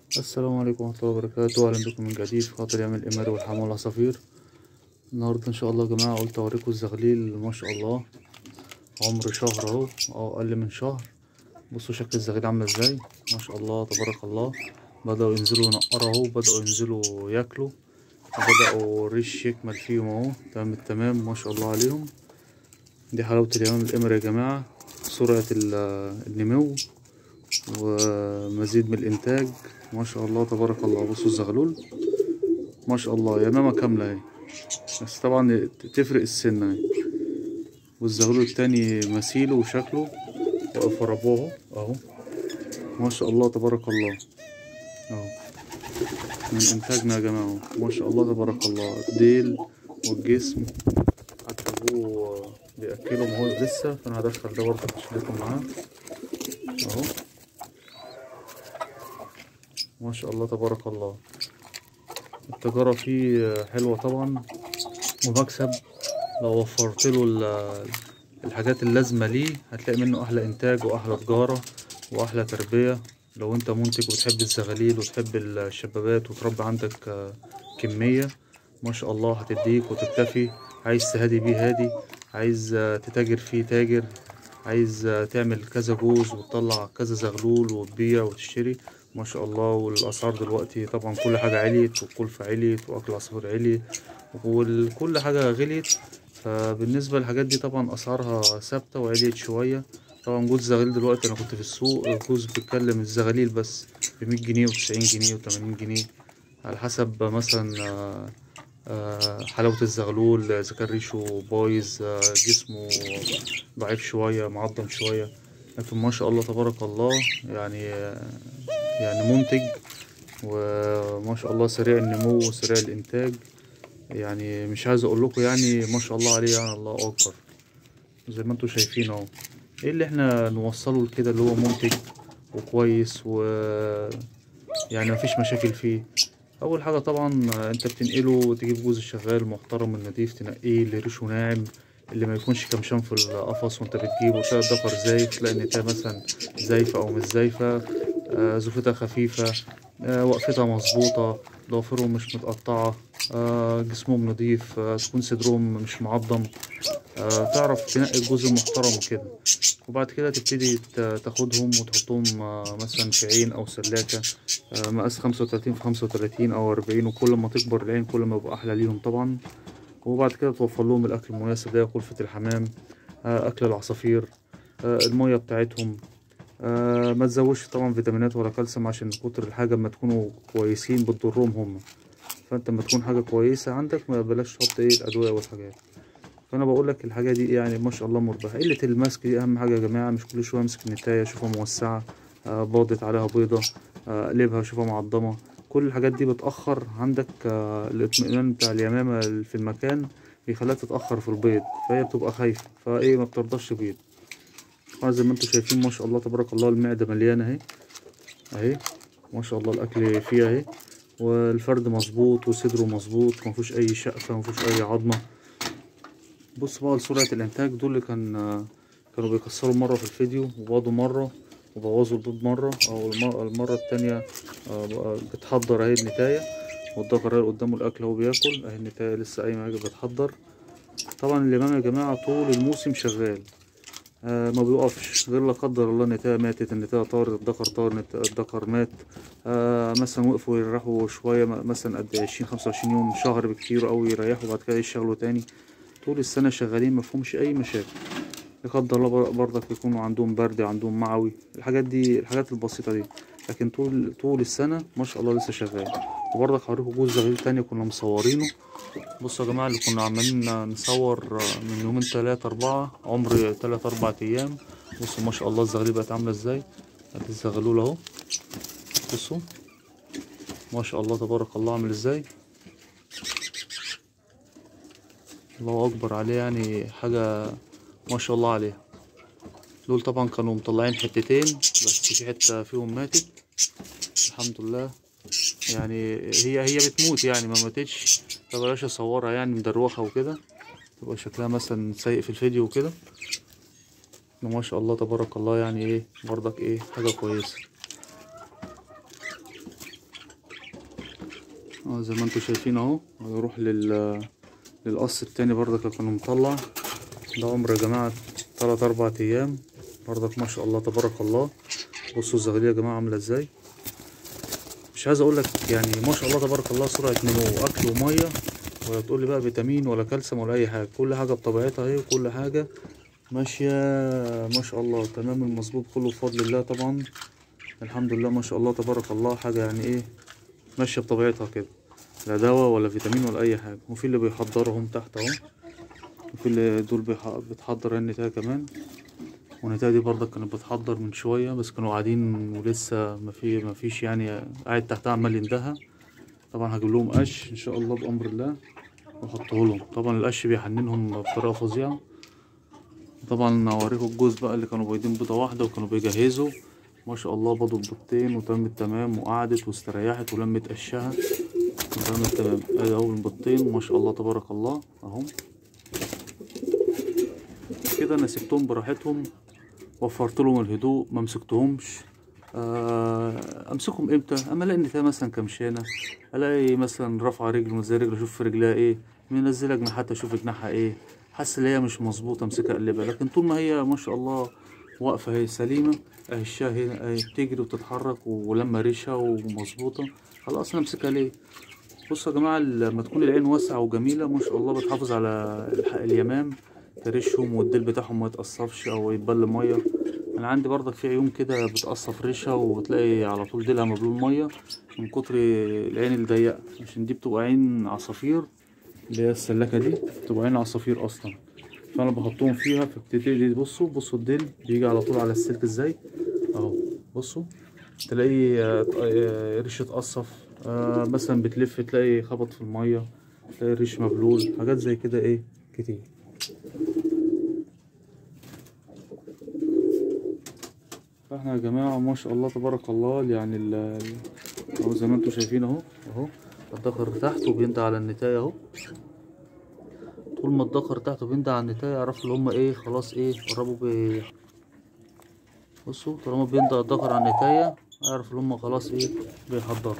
السلام عليكم ورحمة الله وبركاته أهلا بكم من جديد في خاطر يعمل الإمارة والحمام والعصافير النهاردة إن شاء الله يا جماعة قلت أوريكم الزغليل ما شاء الله عمر شهر أهو أو أقل من شهر بصوا شكل الزغليل عامل إزاي ما شاء الله تبارك الله بدأوا ينزلوا ينقروا أهو بدأوا ينزلوا ياكلوا وبدأوا الريش يكمل فيهم أهو تمام التمام ما شاء الله عليهم دي حلاوة اليمام الإمر يا جماعة سرعة ال- النمو ومزيد من الإنتاج ما شاء الله تبارك الله بصوا الزغلول ما شاء الله يمامة كاملة اهي بس طبعا تفرق السن اهي والزغلول التاني مثيله وشكله واقف ورا ابوه اهو ما شاء الله تبارك الله اهو من انتاجنا يا جماعة اهو ما شاء الله تبارك الله الديل والجسم حتى ابوه بيأكلهم اهو لسه فانا هدخل ده برضه عشان يكون معاه اهو ما شاء الله تبارك الله التجارة فيه حلوة طبعا ومكسب لو وفرت له ال- الحاجات اللازمة ليه هتلاقي منه أحلى إنتاج وأحلى تجارة وأحلى تربية لو أنت منتج وتحب الزغاليل وتحب الشبابات وتربي عندك آه، كمية ما شاء الله هتديك وتكتفي عايز تهادي بيه هادي عايز آه، تتاجر فيه تاجر عايز آه، تعمل كذا جوز وتطلع كذا زغلول وتبيع وتشتري ما شاء الله والأسعار دلوقتي طبعا كل حاجة عليت والكلفة عليت وأكل العصافير علي وكل حاجة غليت فبالنسبة للحاجات دي طبعا أسعارها ثابتة وعليت شوية طبعا جوز الزغاليل دلوقتي أنا كنت في السوق الجوز بيتكلم الزغاليل بس بمية جنيه وتسعين جنيه وتمانين جنيه على حسب مثلا آه، آه، حلاوة الزغلول إذا كان ريشه بايظ آه، جسمه ضعيف شوية معضم شوية لكن ما شاء الله تبارك الله يعني آه، يعني منتج وما شاء الله سريع النمو وسريع الإنتاج يعني مش عايز أقول لكم يعني ما شاء الله عليه يعني الله أكبر زي ما انتوا شايفين اهو ايه اللي احنا نوصله لكده اللي هو منتج وكويس و يعني مفيش مشاكل فيه اول حاجه طبعا انت بتنقله تجيب جوز شغال محترم النضيف تنقيه اللي ريشه ناعم اللي ما يكونش كمشان في القفص وانت بتجيبه تلاقي الدكر زايف تلاقي النتاية مثلا زايفة او مش زايفة آه، زفتها خفيفة آه، وقفتها مظبوطة ضوافرهم مش متقطعة آه، جسمهم نضيف آه، تكون صدرهم مش معضم آه، تعرف تنقي الجزء المحترم كده وبعد كده تبتدي ت- تاخدهم وتحطهم آه، مثلا في عين أو سلاكة آه، مقاس خمسة وتلاتين في خمسة وتلاتين أو أربعين وكل ما تكبر العين كل ما يبقى أحلى ليهم طبعا وبعد كده توفر لهم الأكل المناسب ده غرفة الحمام آه، أكل العصافير آه، المية بتاعتهم آه، ما تزودش طبعا فيتامينات ولا كالسيوم عشان كتر الحاجة اما تكونوا كويسين بتضرهم هم فانت لما تكون حاجة كويسة عندك ما بلاش تحط ايه الأدوية والحاجات فانا بقول لك الحاجه دي يعني ما شاء الله مربحه قله المسك دي اهم حاجه يا جماعه مش كل شويه امسك النتايه اشوفها موسعه آه باضت عليها بيضه آه اقلبها اشوفها معضمه كل الحاجات دي بتاخر عندك آه الاطمئنان بتاع اليمامه اللي في المكان بيخليها تتاخر في البيض فهي بتبقى خايفه فايه ما بترضاش بيض طبعا زي ما انتم شايفين ما شاء الله تبارك الله المعده مليانه اهي اهي ما شاء الله الاكل فيها اهي والفرد مظبوط وصدره مظبوط مفيهوش اي شقفه مفيهوش اي عظمه بص بقى لسرعة الإنتاج دول اللي كان كانوا بيكسروا مرة في الفيديو وبعضوا مرة وبوظوا البيض مرة أو المرة, المرة التانية آه، بقى بتحضر أهي النتاية والذكر اهي قدامه الأكل أهو بياكل أهي النتاية لسه قايمة أهي بتحضر طبعا اليمام يا جماعة طول الموسم شغال آه ما بيقفش غير لا قدر الله النتاية ماتت النتاية طارت الذكر طار النت- الذكر مات آه مثلا وقفوا يريحوا شوية م- مثلا قد عشرين خمسة وعشرين يوم شهر بكتير أوي يريحوا بعد كده يشتغلوا تاني طول السنة شغالين مفهومش أي مشاكل لا قدر الله بر- برضك يكونوا عندهم برد عندهم معوي الحاجات دي الحاجات البسيطة دي لكن طول طول السنة ما شاء الله لسه شغال وبرضك هوريكم جوز زغير تاني كنا مصورينه بصوا يا جماعة اللي كنا عمالين نصور من يومين تلاتة أربعة عمر تلات أربع أيام بصوا ما شاء الله الزغاليل بقت عاملة ازاي ادي الزغلول اهو بصوا ما شاء الله تبارك الله عامل ازاي الله اكبر عليه يعني حاجه ما شاء الله عليها دول طبعا كانوا مطلعين حتتين بس في حته فيهم ماتت الحمد لله يعني هي هي بتموت يعني ما ماتتش فبلاش اصورها يعني مدروخه وكده تبقى شكلها مثلا سيء في الفيديو وكده ما شاء الله تبارك الله يعني ايه برضك ايه حاجه كويسه اه زي ما انتوا شايفين اهو هيروح لل للقص التاني برضك كانوا مطلع ده عمر يا جماعة تلات أربع أيام برضك ما شاء الله تبارك الله بصوا الزغالية يا جماعة عاملة ازاي مش عايز اقول لك يعني ما شاء الله تبارك الله سرعة نمو أكل ومية ولا تقول لي بقى فيتامين ولا كالسيوم ولا أي حاجة كل حاجة بطبيعتها اهي وكل حاجة ماشية ما شاء الله تمام المظبوط كله بفضل الله طبعا الحمد لله ما شاء الله تبارك الله حاجة يعني ايه ماشية بطبيعتها كده لا دواء ولا فيتامين ولا أي حاجة وفي اللي بيحضرهم تحت اهو وفي اللي دول بيح- بتحضر النتاية كمان والنتاية دي برضك كانت بتحضر من شوية بس كانوا قاعدين ولسه ما في ما فيش يعني قاعد تحتها عمال يندهى طبعا هجيب لهم قش ان شاء الله بأمر الله واحطه لهم طبعا القش بيحننهم بطريقة فظيعة طبعا هوريكم الجوز بقى اللي كانوا بيضين بيضة واحدة وكانوا بيجهزوا ما شاء الله بضوا بيضتين وتم التمام وقعدت واستريحت ولمت قشها وتم التمام ادي اهو البيضتين ما شاء الله تبارك الله اهو كده انا سبتهم براحتهم وفرت لهم الهدوء ما مسكتهمش آه، امسكهم امتى اما الاقي النتايه مثلا كمشانه الاقي مثلا رافعه رجل مش زي رجل اشوف في رجلها ايه منزله جناحاتها اشوف جناحها ايه حاسس ان هي مش مظبوطه امسكها اقلبها لكن طول ما هي ما شاء الله واقفه هي سليمه اهي الشاه هنا اهي بتجري وتتحرك ولما ريشها ومظبوطه خلاص انا امسكها ليه بصوا يا جماعه لما تكون العين واسعه وجميله ما شاء الله بتحافظ على الح- اليمام ترشهم والديل بتاعهم ما يتقصفش او يتبل ميه انا عندي برضك في عيون كده بتقصف ريشها وتلاقي على طول ديلها مبلول ميه من كتر العين الضيقه عشان دي بتبقى عين عصافير اللي هي السلاكه دي بتبقى عين عصافير اصلا فانا بحطهم فيها فبتبتدي بصوا بصوا الديل بيجي على طول على السلك ازاي اهو بصوا تلاقي آه، آه، ريش اتقصف آه، مثلا بتلف تلاقي خبط في الميه تلاقي الريش مبلول حاجات زي كده ايه كتير فاحنا يا جماعة ما شاء الله تبارك الله يعني ال ال- اهو زي ما انتوا شايفين اهو اهو الدكر تحت وبيندى على النتاية اهو طول ما الدكر تحت وبيندى على النتاية اعرفوا اللي هما ايه خلاص ايه قربوا ب بصوا طالما بيندى الدكر على النتاية اعرف اللي هما خلاص ايه بيحضروا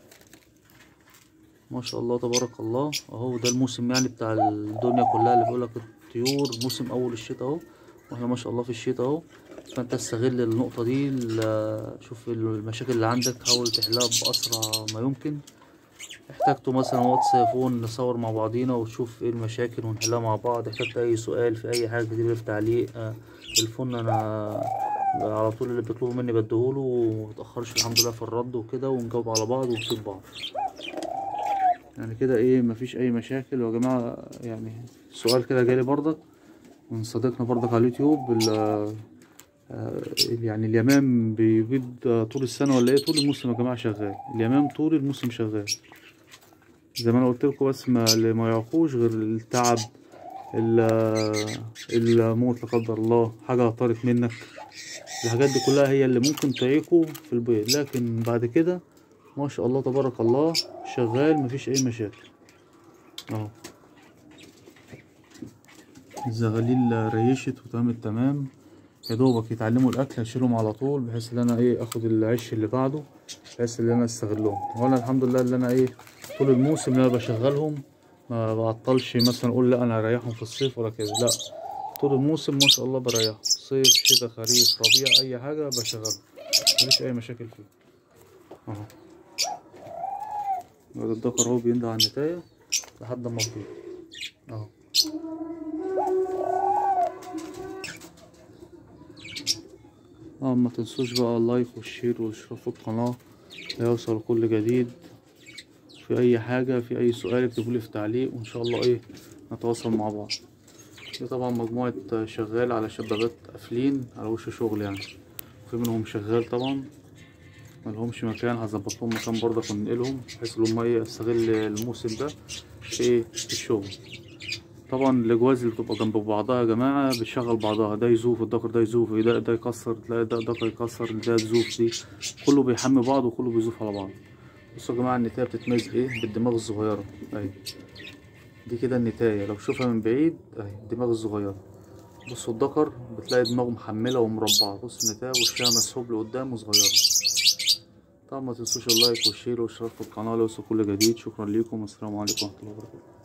ما شاء الله تبارك الله اهو ده الموسم يعني بتاع الدنيا كلها اللي بيقولك الطيور موسم اول الشتاء اهو واحنا ما شاء الله في الشتاء اهو فانت استغل النقطة دي ال- شوف المشاكل اللي عندك حاول تحلها بأسرع ما يمكن احتاجتوا مثلا واتس فون نصور مع بعضينا وتشوف ايه المشاكل ونحلها مع بعض احتجت اي سؤال في اي حاجة كتير في تعليق آه، الفون انا على طول اللي بيطلبوا مني بديهوله ومتأخرش الحمد لله في الرد وكده ونجاوب على بعض ونفيد بعض يعني كده ايه مفيش اي مشاكل ويا جماعة يعني سؤال كده جالي برضك من صديقنا برضك على اليوتيوب ال- آه، يعني اليمام بيبيض طول السنة ولا ايه طول الموسم يا جماعة شغال اليمام طول الموسم شغال زي ما انا قلت لكم بس ما اللي ما يعرفوش غير التعب ال- الموت لا قدر الله حاجة طارت منك الحاجات دي كلها هي اللي ممكن تعيقوا في البيض لكن بعد كده ما شاء الله تبارك الله شغال مفيش اي مشاكل اهو الزغاليل ريشت وتمام التمام يا دوبك يتعلموا الاكل هشيلهم على طول بحيث ان انا ايه اخد العش اللي بعده بحيث ان انا استغلهم وانا الحمد لله اللي انا ايه طول الموسم اللي انا بشغلهم ما بعطلش مثلا اقول لا انا هريحهم في الصيف ولا كده لا طول الموسم ما شاء الله بريحهم صيف شتاء خريف ربيع اي حاجه بشغلهم مفيش اي مشاكل فيه اهو ده الدكر اهو بيندى على النتايه لحد ما تطير اهو اه ما تنسوش بقى اللايك والشير والاشتراك في القناة ليوصل كل جديد في اي حاجة في اي سؤال اكتبولي في تعليق وان شاء الله ايه نتواصل مع بعض دي طبعا مجموعة شغال على شبابات قافلين على وش شغل يعني في منهم شغال طبعا ملهمش مكان هظبط لهم مكان برضه وننقلهم بحيث ان هم ايه استغل الموسم ده في ايه في الشغل طبعا الاجواز اللي بتبقى جنب بعضها يا جماعه بتشغل بعضها ده يزوف الدكر ده يزوف ده ده يكسر تلاقي ده دكر يكسر ده تزوف دي كله بيحمي بعض وكله بيزوف على بعض بصوا يا جماعه النتايه بتتميز ايه بالدماغ الصغيره اهي دي كده النتايه لو تشوفها من بعيد اهي الدماغ الصغيره بصوا الدكر بتلاقي دماغه محمله ومربعه بص النتايه وشها مسحوب لقدام وصغيره طبعا ما تنسوش اللايك والشير والاشتراك في القناة لوصل كل جديد شكرا ليكم والسلام عليكم ورحمة الله وبركاته